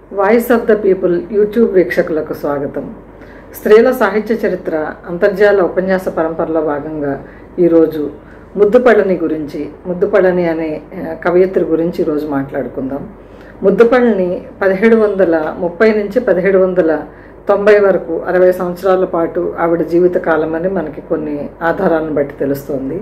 voice of the people YouTube వీక్షకులకు స్వాగతం స్త్రీల సాహిత్య చరిత్ర అంతర్జాల ఉపన్యాస పరంపరలో భాగంగా ఈరోజు ముద్దుపళ్ళని గురించి ముద్దుపళ్ళని అనే ఆ, కవయిత్రి గురించి ఈరోజు మాట్లాడుకుందాం ముద్దుపళ్ళని పదిహేడు వందల ముప్పై నుంచి పదిహేడు వందల తొంభై వరకు అరవై సంవత్సరాల పాటు ఆవిడ జీవిత కాలం అని మనకి కొన్ని ఆధారాలను బట్టి తెలుస్తోంది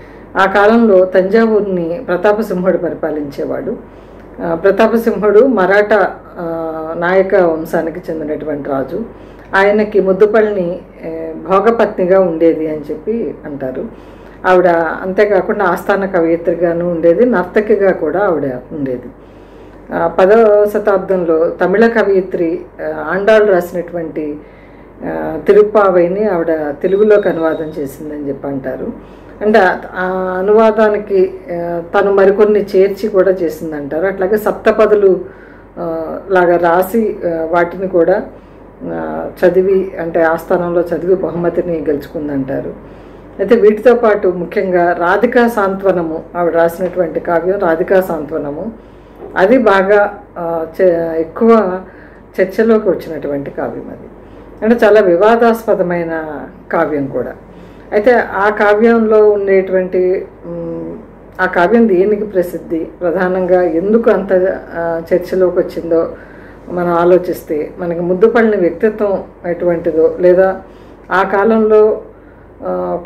ఆ కాలంలో తంజావూరుని ప్రతాపసింహుడు పరిపాలించేవాడు ఆ, ప్రతాపసింహుడు మరాఠా ఆ, నాయక వంశానికి చెందినటువంటి రాజు ఆయనకి ముద్దుపల్ని ఏ, భోగపత్నిగా ఉండేది అని చెప్పి అంటారు ఆవిడ అంతేకాకుండా ఆస్థాన కవయిత్రిగాను ఉండేది నర్తకిగా కూడా ఆవిడ ఉండేది ఆ, పదవ శతాబ్దంలో తమిళ కవయిత్రి ఆ, ఆండాళ్ళు రాసినటువంటి ఆ, తిరుప్పావైని ఆవిడ తెలుగులోకి అనువాదం చేసిందని చెప్పి అంటారు అంటే ఆ- ఆ అనువాదానికి ఆ, తను మరికొన్ని చేర్చి కూడా చేసిందంటారు అట్లాగే సప్తపదులు ఆ, లాగా రాసి ఆ, వాటిని కూడా ఆ, చదివి అంటే ఆస్థానంలో చదివి బహుమతిని గెలుచుకుందంటారు అయితే వీటితో పాటు ముఖ్యంగా రాధికా సాంత్వనము ఆవిడ రాసినటువంటి కావ్యం రాధికా సాంత్వనము అది బాగా ఆ, చ- ఎక్కువ చర్చలోకి వచ్చినటువంటి కావ్యం అది అంటే చాలా వివాదాస్పదమైన కావ్యం కూడా అయితే ఆ కావ్యంలో ఉండేటువంటి మ్, ఆ కావ్యం దేనికి ప్రసిద్ధి ప్రధానంగా ఎందుకు అంత ఆ, చర్చలోకి వచ్చిందో మనం ఆలోచిస్తే మనకి ముద్దుపడిన వ్యక్తిత్వం ఎటువంటిదో లేదా ఆ కాలంలో ఆ, ఒక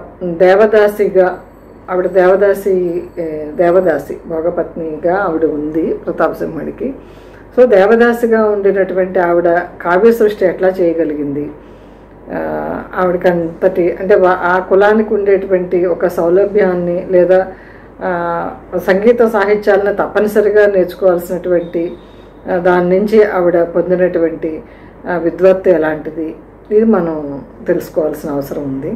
దేవదాసిగా ఆవిడ దేవదాసి ఏ, దేవదాసి భోగపత్నిగా ఆవిడ ఉంది ప్రతాపసింహుడికి సో దేవదాసిగా ఉండినటువంటి ఆవిడ కావ్య సృష్టి ఎట్లా చేయగలిగింది ఆ, ఆవిడకి అంతటి అంటే వా- ఆ కులానికి ఉండేటువంటి ఒక సౌలభ్యాన్ని లేదా ఆ, సంగీత సాహిత్యాలను తప్పనిసరిగా నేర్చుకోవాల్సినటువంటి ఆ, దాని నుంచి ఆవిడ పొందినటువంటి ఆ, విద్వత్తు ఎలాంటిది ఇది మనం తెలుసుకోవాల్సిన అవసరం ఉంది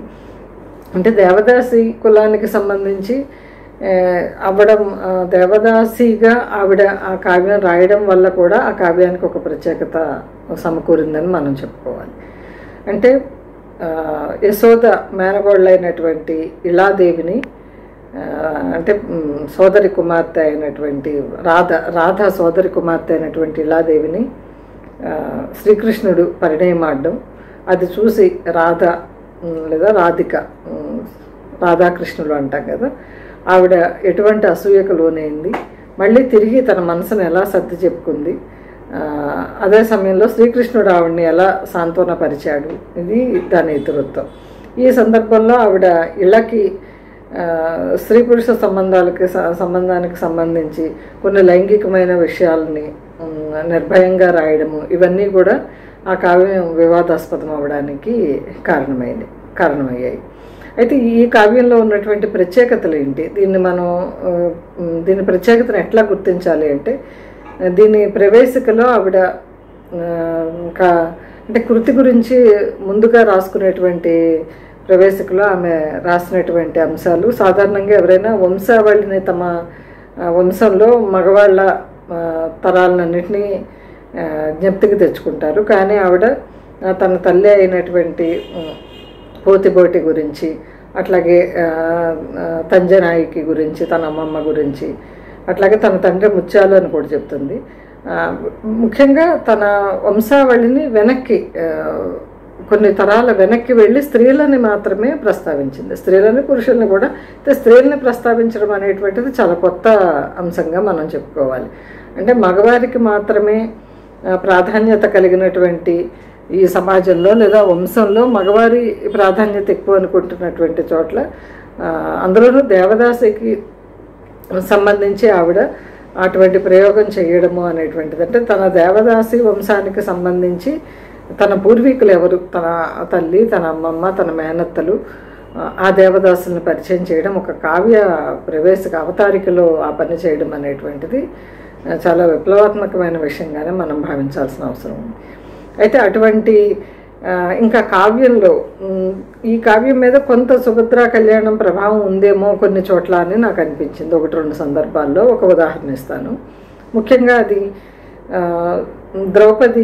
అంటే దేవదాసి కులానికి సంబంధించి ఆ, అవ్వడం ఆ, దేవదాసిగా ఆవిడ ఆ కావ్యం రాయడం వల్ల కూడా ఆ కావ్యానికి ఒక ప్రత్యేకత సమకూరిందని మనం చెప్పుకోవాలి అంటే ఆ, యశోద మేనగోళ్ళైనటువంటి ఇళాదేవిని ఆ, అంటే మ్, సోదరి కుమార్తె అయినటువంటి రాధ రాధ సోదరి కుమార్తె అయినటువంటి ఇళాదేవిని ఆ, శ్రీకృష్ణుడు పరిణయమాడడం అది చూసి రాధ మ్, లేదా రాధిక మ్, రాధాకృష్ణులు అంటాం కదా ఆవిడ ఎటువంటి అసూయకు లోనైంది మళ్ళీ తిరిగి తన మనసును ఎలా సర్ది చెప్పుకుంది ఆ, అదే సమయంలో శ్రీకృష్ణుడు ఆవిడని ఎలా సాంత్వనపరిచాడు ఇది దాని ఇతివృత్తం ఈ సందర్భంలో ఆవిడ ఇళ్ళకి ఆ, స్త్రీ పురుష సంబంధాలకి స- సంబంధానికి సంబంధించి కొన్ని లైంగికమైన విషయాలని ఉమ్, నిర్భయంగా రాయడము ఇవన్నీ కూడా ఆ కావ్యం వివాదాస్పదం అవ్వడానికి కారణమైంది కారణమయ్యాయి అయితే ఈ కావ్యంలో ఉన్నటువంటి ప్రత్యేకతలు ఏంటి దీన్ని మనం ఆ, ఉమ్, దీని ప్రత్యేకతను ఎట్లా గుర్తించాలి అంటే దీని ప్రవేశికలో ఆవిడ ఆ, ఇంకా అంటే కృతి గురించి ముందుగా రాసుకునేటువంటి ప్రవేశికలో ఆమె రాసినటువంటి అంశాలు సాధారణంగా ఎవరైనా వంశావళిని తమ ఆ, వంశంలో మగవాళ్ళ ఆ, తరాలన్నింటినీ ఆ, జ్ఞప్తికి తెచ్చుకుంటారు కానీ ఆవిడ ఆ, తన తల్లి అయినటువంటి ఉమ్, పోతిబోటి గురించి అట్లాగే ఆ, ఆ, తంజనాయికి గురించి తన అమ్మమ్మ గురించి అట్లాగే తన తండ్రి ముత్యాలు అని కూడా చెప్తుంది ఆ, ముఖ్యంగా తన వంశావళిని వెనక్కి ఆ, కొన్ని తరాల వెనక్కి వెళ్ళి స్త్రీలని మాత్రమే ప్రస్తావించింది స్త్రీలని పురుషుల్ని కూడా అయితే స్త్రీలని ప్రస్తావించడం అనేటువంటిది చాలా కొత్త అంశంగా మనం చెప్పుకోవాలి అంటే మగవారికి మాత్రమే ఆ, ప్రాధాన్యత కలిగినటువంటి ఈ సమాజంలో లేదా వంశంలో మగవారి ప్రాధాన్యత ఎక్కువ అనుకుంటున్నటువంటి చోట్ల ఆ, అందులోనూ దేవదాసికి సంబంధించి ఆవిడ అటువంటి ప్రయోగం చేయడము అనేటువంటిది అంటే తన దేవదాసి వంశానికి సంబంధించి తన పూర్వీకులు ఎవరు తన తల్లి తన అమ్మమ్మ తన మేనత్తలు ఆ, ఆ దేవదాసులను పరిచయం చేయడం ఒక కావ్య ప్రవేశక అవతారికలో ఆ పని చేయడం అనేటువంటిది ఆ, చాలా విప్లవాత్మకమైన విషయంగానే మనం భావించాల్సిన అవసరం ఉంది అయితే అటువంటి ఆ, ఇంకా కావ్యంలో ఉమ్, ఈ కావ్యం మీద కొంత సుభద్రా కళ్యాణం ప్రభావం ఉందేమో కొన్ని చోట్ల అని నాకు అనిపించింది ఒకటి రెండు సందర్భాల్లో ఒక ఉదాహరణ ఇస్తాను ముఖ్యంగా అది ఆ, ద్రౌపది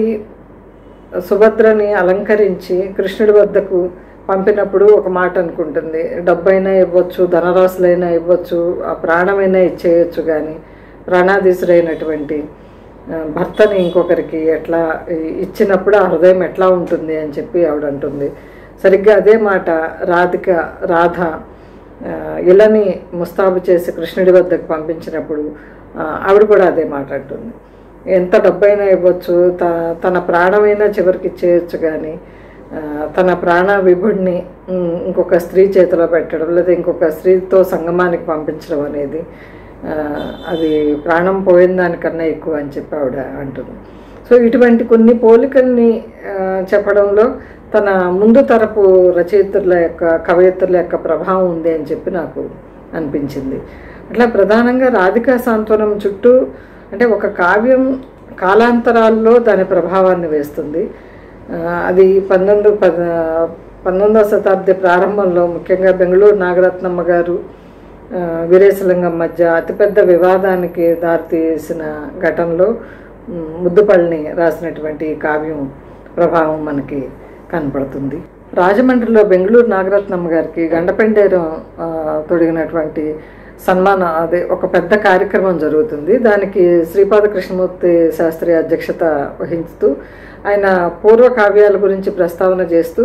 సుభద్రని అలంకరించి కృష్ణుడి వద్దకు పంపినప్పుడు ఒక మాట అనుకుంటుంది డబ్బైనా ఇవ్వచ్చు ధనరాశులైనా ఇవ్వచ్చు ఆ ప్రాణమైనా ఇచ్చేయచ్చు కానీ ప్రాణాధీశుడైనటువంటి ఆ, భర్తని ఇంకొకరికి ఎట్లా ఇ- ఇచ్చినప్పుడు ఆ హృదయం ఎట్లా ఉంటుంది అని చెప్పి ఆవిడ అంటుంది సరిగ్గా అదే మాట రాధిక రాధ ఆ, ఇళ్ళని ముస్తాబు చేసి కృష్ణుడి వద్దకు పంపించినప్పుడు ఆ, ఆవిడ కూడా అదే మాట అంటుంది ఎంత డబ్బైనా ఇవ్వచ్చు త తన ప్రాణమైనా చివరికి ఇచ్చేయచ్చు కానీ ఆ, తన ప్రాణ విభుడిని ఉమ్, ఇంకొక స్త్రీ చేతిలో పెట్టడం లేదా ఇంకొక స్త్రీతో సంగమానికి పంపించడం అనేది ఆ, అది ప్రాణం పోయిన దానికన్నా ఎక్కువ అని చెప్పి ఆవిడ అంటుంది సో ఇటువంటి కొన్ని పోలికల్ని ఆ, చెప్పడంలో తన ముందు తరపు రచయిత్రుల యొక్క కవయిత్రుల యొక్క ప్రభావం ఉంది అని చెప్పి నాకు అనిపించింది అట్లా ప్రధానంగా రాధికా సాంత్వనం చుట్టూ అంటే ఒక కావ్యం కాలాంతరాల్లో దాని ప్రభావాన్ని వేస్తుంది ఆ, అది పంతొమ్మిది పద పంతొమ్మిదవ శతాబ్ది ప్రారంభంలో ముఖ్యంగా బెంగళూరు నాగరత్నమ్మ గారు ఆ, వీరేశలింగం మధ్య అతిపెద్ద వివాదానికి దారితీసిన ఘటనలో ఉమ్, ముద్దుపల్లిని రాసినటువంటి ఈ కావ్యం ప్రభావం మనకి కనపడుతుంది రాజమండ్రిలో బెంగళూరు నాగరత్నమ్మ గారికి గండపెండేరం ఆ, తొడిగినటువంటి సన్మానం అదే ఒక పెద్ద కార్యక్రమం జరుగుతుంది దానికి శ్రీపాద కృష్ణమూర్తి శాస్త్రి అధ్యక్షత వహించుతూ ఆయన పూర్వ కావ్యాల గురించి ప్రస్తావన చేస్తూ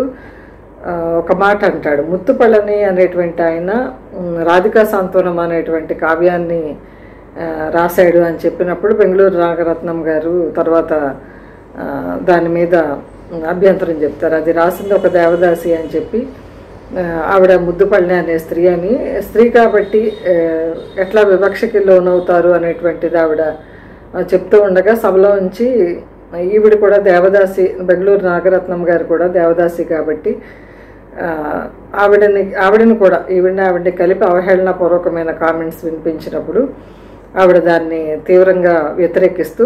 ఆ, ఒక మాట అంటాడు ముత్తుపళ్ళని అనేటువంటి ఆయన ఉమ్, రాధికా సాంత్వనం అనేటువంటి కావ్యాన్ని ఆ, రాశాడు అని చెప్పినప్పుడు బెంగళూరు నాగరత్నం గారు తర్వాత ఆ, దాని మీద ఉమ్, అభ్యంతరం చెప్తారు అది రాసింది ఒక దేవదాసి అని చెప్పి ఆ, ఆవిడ ముద్దుపళ్ళని అనే స్త్రీ అని స్త్రీ కాబట్టి ఆ, ఎట్లా వివక్షకి లోనవుతారు అనేటువంటిది ఆవిడ ఆ, చెప్తూ ఉండగా సభలో ఉంచి ఈవిడ కూడా దేవదాసి బెంగళూరు నాగరత్నం గారు కూడా దేవదాసి కాబట్టి ఆ, ఆవిడని ఆవిడని కూడా ఈవిడని ఆవిడని కలిపి అవహేళనపూర్వకమైన కామెంట్స్ వినిపించినప్పుడు ఆవిడ దాన్ని తీవ్రంగా వ్యతిరేకిస్తూ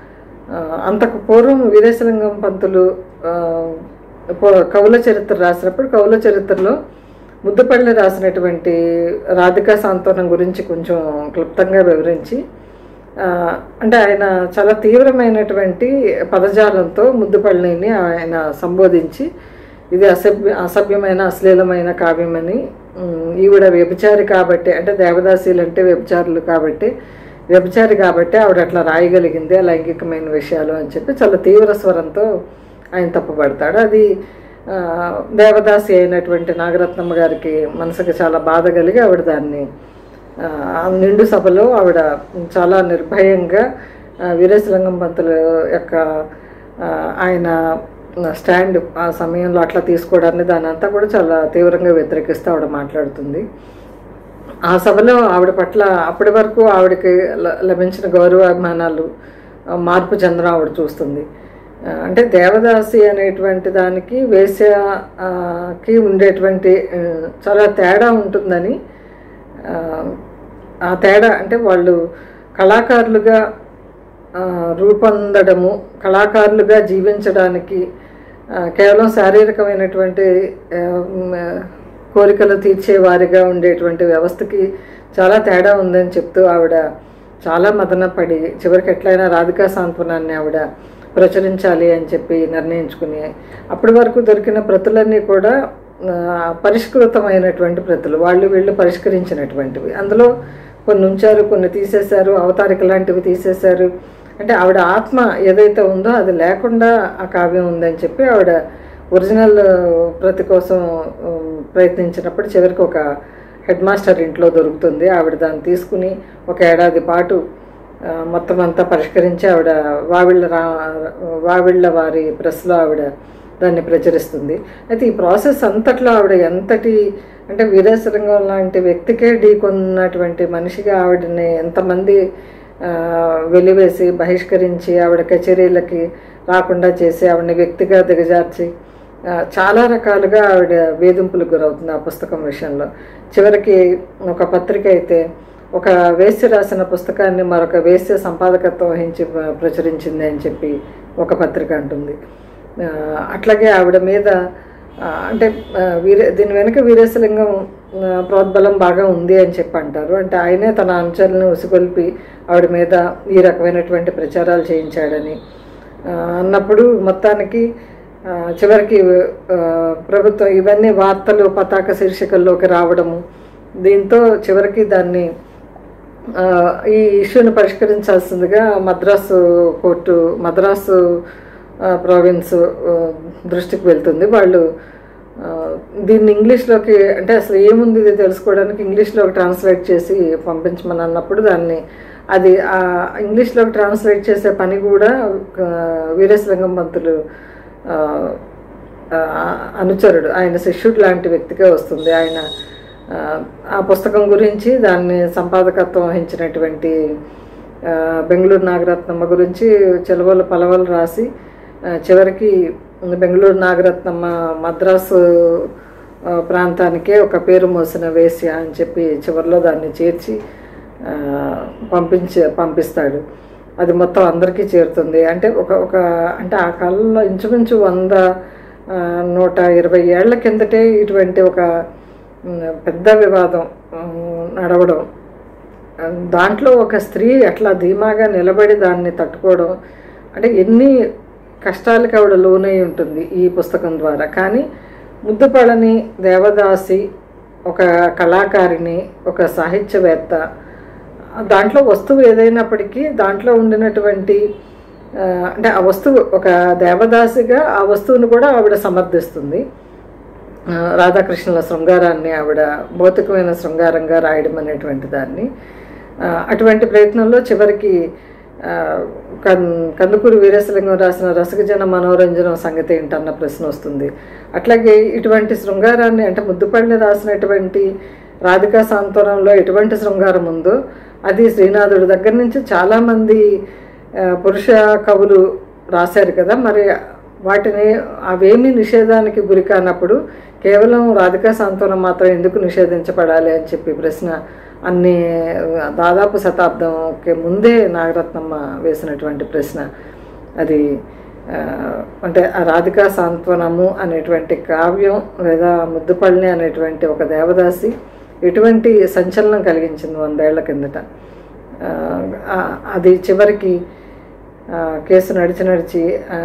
ఆ, అంతకు పూర్వం వీరేశలింగం పంతులు ఆ, పో- కవుల చరిత్ర రాసినప్పుడు కవుల చరిత్రలో ముద్దుపల్లి రాసినటువంటి రాధికా సాంత్వనం గురించి కొంచెం క్లుప్తంగా వివరించి ఆ, అంటే ఆయన చాలా తీవ్రమైనటువంటి పదజాలంతో ముద్దుపల్లిని ఆయన సంబోధించి ఇది అసభ్య అసభ్యమైన అశ్లీలమైన కావ్యమని ఉమ్, ఈవిడ వ్యభిచారి కాబట్టి అంటే దేవదాసీలు అంటే వ్యభిచారులు కాబట్టి వ్యభిచారి కాబట్టి ఆవిడ అట్లా రాయగలిగింది ఆ లైంగికమైన విషయాలు అని చెప్పి చాలా తీవ్ర స్వరంతో ఆయన తప్పుపడతాడు అది ఆ, దేవదాసి అయినటువంటి నాగరత్నమ్మ గారికి మనసుకి చాలా బాధ కలిగి ఆవిడ దాన్ని ఆ, ఆ నిండు సభలో ఆవిడ చాలా నిర్భయంగా ఆ, వీరేశలింగం పంతుల యొక్క ఆ, ఆయన స్టాండ్ ఆ సమయంలో అట్లా తీసుకోవడాన్ని దాని అంతా కూడా చాలా తీవ్రంగా వ్యతిరేకిస్తూ ఆవిడ మాట్లాడుతుంది ఆ సభలో ఆవిడ పట్ల అప్పటి వరకు ఆవిడకి ల- లభించిన గౌరవాభిమానాలు ఆ, మార్పు చెందడం ఆవిడ చూస్తుంది ఆ, అంటే దేవదాసి అనేటువంటి దానికి వేశ్యకి ఉండేటువంటి ఆ, చాలా తేడా ఉంటుందని ఆ, ఆ తేడా అంటే వాళ్ళు కళాకారులుగా ఆ, రూపొందడము కళాకారులుగా జీవించడానికి ఆ, కేవలం శారీరకమైనటువంటి ఆ, మ్, కోరికలు తీర్చేవారిగా ఉండేటువంటి వ్యవస్థకి చాలా తేడా ఉందని చెప్తూ ఆవిడ చాలా మదనపడి చివరికి ఎట్లయినా రాధికా సాంత్వనాన్ని ఆవిడ ప్రచురించాలి అని చెప్పి నిర్ణయించుకుని అప్పటి వరకు దొరికిన ప్రతులన్నీ కూడా ఆ, పరిష్కృతమైనటువంటి ప్రతులు వాళ్ళు వీళ్ళు పరిష్కరించినటువంటివి అందులో కొన్ని ఉంచారు కొన్ని తీసేశారు అవతారిక లాంటివి తీసేశారు అంటే ఆవిడ ఆత్మ ఏదైతే ఉందో అది లేకుండా ఆ కావ్యం ఉందని చెప్పి ఆవిడ ఒరిజినల్ ప్రతి కోసం ఉమ్, ప్రయత్నించినప్పుడు చివరికి ఒక హెడ్ మాస్టర్ ఇంట్లో దొరుకుతుంది ఆవిడ దాన్ని తీసుకుని ఒక ఏడాది పాటు ఆ, మొత్తం అంతా పరిష్కరించి ఆవిడ వావిళ్ళ రా వావిళ్ళ వారి ప్రెస్లో ఆవిడ దాన్ని ప్రచురిస్తుంది అయితే ఈ ప్రాసెస్ అంతట్లో ఆవిడ ఎంతటి అంటే వీరేశలింగం లాంటి వ్యక్తికే ఢీకొన్నటువంటి మనిషిగా ఆవిడని ఎంతమంది ఆ, వెలివేసి బహిష్కరించి ఆవిడ కచేరీలకి రాకుండా చేసి ఆవిడని వ్యక్తిగా దిగజార్చి ఆ, చాలా రకాలుగా ఆవిడ వేధింపులకు గురవుతుంది ఆ పుస్తకం విషయంలో చివరికి ఒక పత్రిక అయితే ఒక వేశ్య రాసిన పుస్తకాన్ని మరొక వేశ్య సంపాదకత్వం వహించి ప్ర- ప్రచురించింది అని చెప్పి ఒక పత్రిక అంటుంది ఆ, అట్లాగే ఆవిడ మీద ఆ, అంటే ఆ, వీరే దీని వెనుక వీరేశలింగం ఆ, ప్రోద్బలం బాగా ఉంది అని చెప్పి అంటారు అంటే ఆయనే తన అనుచరులను ఉసిగొల్పి ఆవిడ మీద ఈ రకమైనటువంటి ప్రచారాలు చేయించాడని ఆ, అన్నప్పుడు మొత్తానికి ఆ, చివరికి ఆ, ప్రభుత్వం ఇవన్నీ వార్తలు పతాక శీర్షికల్లోకి రావడము దీంతో చివరికి దాన్ని ఆ, ఈ ఇష్యూని పరిష్కరించాల్సిందిగా మద్రాసు కోర్టు మద్రాసు ఆ, ప్రావిన్స్ ఆ, దృష్టికి వెళ్తుంది వాళ్ళు ఆ, దీన్ని ఇంగ్లీష్లోకి అంటే అసలు ఏముంది ఇది తెలుసుకోవడానికి ఇంగ్లీష్లోకి ట్రాన్స్లేట్ చేసి పంపించమని అన్నప్పుడు దాన్ని అది ఆ ఇంగ్లీష్లోకి ట్రాన్స్లేట్ చేసే పని కూడా ఆ, వీరేశలింగం పంతులు ఆ, ఆ, అనుచరుడు ఆయన శిష్యుడు లాంటి వ్యక్తిగా వస్తుంది ఆయన ఆ, ఆ పుస్తకం గురించి దాన్ని సంపాదకత్వం వహించినటువంటి ఆ, బెంగళూరు నాగరత్నమ్మ గురించి చెలవలు పలవలు రాసి ఆ, చివరికి బెంగళూరు నాగరత్నమ్మ మద్రాసు ఆ, ప్రాంతానికే ఒక పేరు మోసిన వేశ్య అని చెప్పి చివరిలో దాన్ని చేర్చి ఆ, పంపించి పంపిస్తాడు అది మొత్తం అందరికీ చేరుతుంది అంటే ఒక ఒక అంటే ఆ కాలంలో ఇంచుమించు వంద ఆ, నూట ఇరవై ఏళ్ల కిందటే ఇటువంటి ఒక ఉమ్, పెద్ద వివాదం ఉమ్, నడవడం ఆ, దాంట్లో ఒక స్త్రీ అట్లా ధీమాగా నిలబడి దాన్ని తట్టుకోవడం అంటే ఎన్ని కష్టాలకు ఆవిడ లోనై ఉంటుంది ఈ పుస్తకం ద్వారా కానీ ముద్దుపళని దేవదాసి ఒక కళాకారిణి ఒక సాహిత్యవేత్త దాంట్లో వస్తువు ఏదైనప్పటికీ దాంట్లో ఉండినటువంటి ఆ, అంటే ఆ వస్తువు ఒక దేవదాసిగా ఆ వస్తువును కూడా ఆవిడ సమర్థిస్తుంది ఆ, రాధాకృష్ణుల శృంగారాన్ని ఆవిడ భౌతికమైన శృంగారంగా రాయడం అనేటువంటి దాన్ని ఆ, అటువంటి ప్రయత్నంలో చివరికి ఆ, కన్ కందుకూరి వీరేశలింగం రాసిన రసగజన మనోరంజనం సంగతి ఏంటన్న ప్రశ్న వస్తుంది అట్లాగే ఇటువంటి శృంగారాన్ని అంటే ముద్దుపల్లి రాసినటువంటి రాధికా సాంత్వనంలో ఎటువంటి శృంగారం ఉందో అది శ్రీనాథుడి దగ్గర నుంచి చాలామంది ఆ, పురుష కవులు రాశారు కదా మరి వాటిని అవేమీ నిషేధానికి గురి కానప్పుడు కేవలం రాధికా సాంత్వనం మాత్రం ఎందుకు నిషేధించబడాలి అని చెప్పి ప్రశ్న అన్ని దాదాపు శతాబ్దంకి ముందే నాగరత్నమ్మ వేసినటువంటి ప్రశ్న అది ఆ, అంటే ఆ రాధికా సాంత్వనము అనేటువంటి కావ్యం లేదా ముద్దుపళ్ళని అనేటువంటి ఒక దేవదాసి ఎటువంటి సంచలనం కలిగించింది వందేళ్ల కిందట ఆ, ఆ, అది చివరికి ఆ, కేసు నడిచి నడిచి ఆ,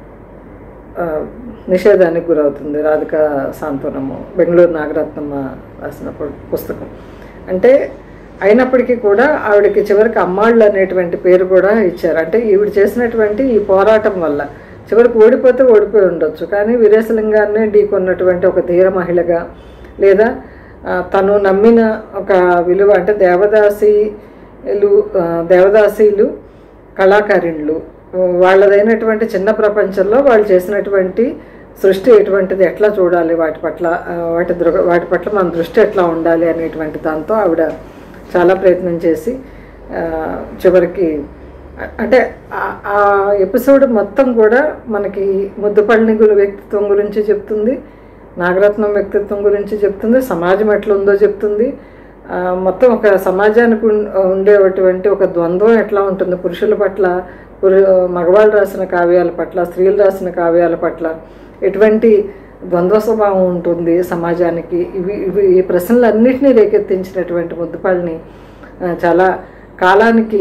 ఆ, నిషేధానికి గురవుతుంది రాధిక సాంత్వనము బెంగళూరు నాగరత్నమ్మ రాసిన పు- పుస్తకం అంటే అయినప్పటికీ కూడా ఆవిడకి చివరికి అమ్మాళ్ళు అనేటువంటి పేరు కూడా ఇచ్చారు అంటే ఈవిడ చేసినటువంటి ఈ పోరాటం వల్ల చివరికి ఓడిపోతే ఓడిపోయి ఉండొచ్చు కానీ వీరేశలింగాన్ని ఢీకొన్నటువంటి ఒక ధీర మహిళగా లేదా ఆ, తను నమ్మిన ఒక విలువ అంటే దేవదాసీలు ఆ, దేవదాసీలు కళాకారిణులు వాళ్ళదైనటువంటి చిన్న ప్రపంచంలో వాళ్ళు చేసినటువంటి సృష్టి ఎటువంటిది ఎట్లా చూడాలి వాటి పట్ల ఆ, వాటి దృ వాటి పట్ల మన దృష్టి ఎట్లా ఉండాలి అనేటువంటి దాంతో ఆవిడ చాలా ప్రయత్నం చేసి ఆ, చివరికి అ- అంటే ఆ- ఆ ఎపిసోడ్ మొత్తం కూడా మనకి ముద్దుపల్లి గురి వ్యక్తిత్వం గురించి చెప్తుంది నాగరత్నం వ్యక్తిత్వం గురించి చెప్తుంది సమాజం ఎట్లా ఉందో చెప్తుంది ఆ, మొత్తం ఒక సమాజానికి ఉన్- ఉండేటువంటి ఒక ద్వంద్వం ఎట్లా ఉంటుంది పురుషుల పట్ల పురు మగవాళ్ళు రాసిన కావ్యాల పట్ల స్త్రీలు రాసిన కావ్యాల పట్ల ఎటువంటి ద్వంద్వ స్వభావం ఉంటుంది సమాజానికి ఇవి ఇవి ఈ ప్రశ్నలన్నింటినీ రేకెత్తించినటువంటి ముద్దుపాళ్ళని ఆ, చాలా కాలానికి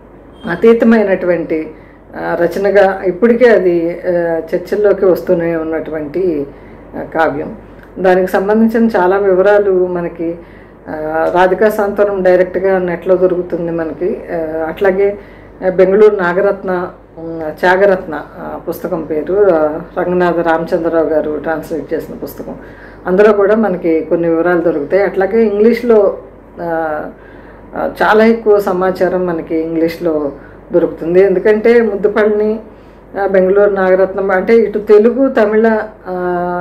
అతీతమైనటువంటి ఆ, రచనగా ఇప్పటికే అది ఆ, చర్చల్లోకి వస్తూనే ఉన్నటువంటి ఆ, కావ్యం దానికి సంబంధించిన చాలా వివరాలు మనకి ఆ, రాధికా సాంతవనం డైరెక్ట్గా నెట్లో దొరుకుతుంది మనకి ఆ, అట్లాగే ఆ, బెంగళూరు నాగరత్న ఉమ్, త్యాగరత్న ఆ, పుస్తకం పేరు ఆ, రంగనాథ రామచంద్రరావు గారు ట్రాన్స్లేట్ చేసిన పుస్తకం అందులో కూడా మనకి కొన్ని వివరాలు దొరుకుతాయి అట్లాగే ఇంగ్లీష్లో ఆ, ఆ, చాలా ఎక్కువ సమాచారం మనకి ఇంగ్లీష్లో దొరుకుతుంది ఎందుకంటే ముద్దుపల్లిని ఆ, బెంగళూరు నాగరత్నం అంటే ఇటు తెలుగు తమిళ ఆ,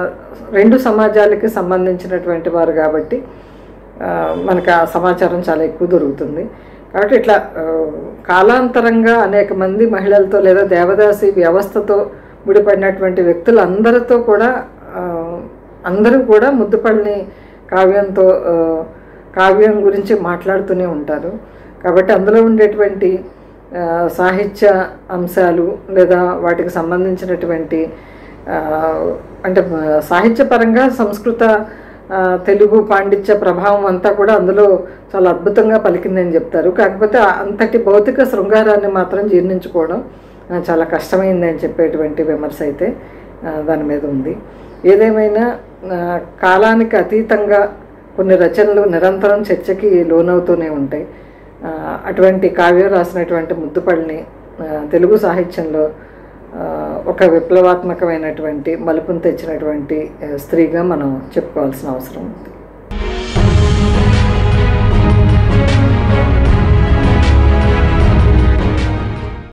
రెండు సమాజాలకి సంబంధించినటువంటి వారు కాబట్టి ఆ, మనకు ఆ సమాచారం చాలా ఎక్కువ దొరుకుతుంది కాబట్టి ఇట్లా ఆ, కాలాంతరంగా అనేక మంది మహిళలతో లేదా దేవదాసి వ్యవస్థతో ముడిపడినటువంటి వ్యక్తులు అందరితో కూడా ఆ, అందరూ కూడా ముద్దుపల్లిని కావ్యంతో ఆ, కావ్యం గురించి మాట్లాడుతూనే ఉంటారు కాబట్టి అందులో ఉండేటువంటి ఆ, సాహిత్య అంశాలు లేదా వాటికి సంబంధించినటువంటి ఆ, అంటే ఆ, సాహిత్యపరంగా సంస్కృత ఆ, తెలుగు పాండిత్య ప్రభావం అంతా కూడా అందులో చాలా అద్భుతంగా పలికిందని చెప్తారు కాకపోతే ఆ అంతటి భౌతిక శృంగారాన్ని మాత్రం జీర్ణించుకోవడం ఆ, చాలా కష్టమైంది అని చెప్పేటువంటి విమర్శ అయితే ఆ, దాని మీద ఉంది ఏదేమైనా ఆ, కాలానికి అతీతంగా కొన్ని రచనలు నిరంతరం చర్చకి లోనవుతూనే ఉంటాయి ఆ, అటువంటి కావ్యం రాసినటువంటి ముద్దుపళ్ళని ఆ, తెలుగు సాహిత్యంలో ఆ, ఒక విప్లవాత్మకమైనటువంటి మలుపును తెచ్చినటువంటి ఆ, స్త్రీగా మనం చెప్పుకోవాల్సిన అవసరం ఉంది